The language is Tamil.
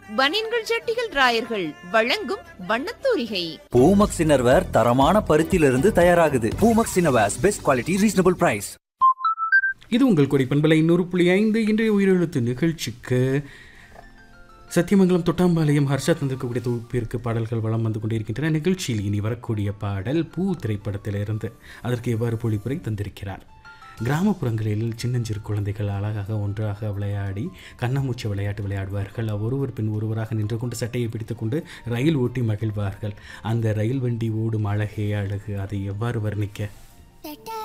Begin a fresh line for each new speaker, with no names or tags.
பனியன்கள் ஜட்டிகள் ராயர்கள் வழங்கும் வண்ணத்தூரிகை
பூமக்ஸ் இன்னர்வேர் தரமான பருத்தியிலிருந்து தயாராகுது Poomex innerwears best quality reasonable price
இது உங்கள் கொடி பண்பலை நூறு புள்ளி ஐந்து இன்றைய உயிரெழுத்து நிகழ்ச்சிக்கு சத்தியமங்கலம் தொட்டாம்பாளையம் ஹர்ஷா தந்திருக்கக்கூடிய தொகுப்பிற்கு பாடல்கள் வளம் வந்து கொண்டிருக்கின்றன நிகழ்ச்சியில் இனி வரக்கூடிய பாடல் பூ திரைப்படத்திலிருந்து அதற்கு எவ்வாறு பொழிப்புரை தந்திருக்கிறார் கிராமப்புறங்களில் சின்னஞ்சிறு குழந்தைகள் அழகாக ஒன்றாக விளையாடி கண்ணாமூச்சி விளையாட்டு விளையாடுவார்கள் ஒருவர் பின் ஒருவராக நின்று கொண்டு சட்டையை பிடித்துக்கொண்டு ரயில் ஓட்டி மகிழ்வார்கள் அந்த ரயில் வண்டி ஓடும் அழகே அழகு அதை எவ்வாறு வர்ணிக்க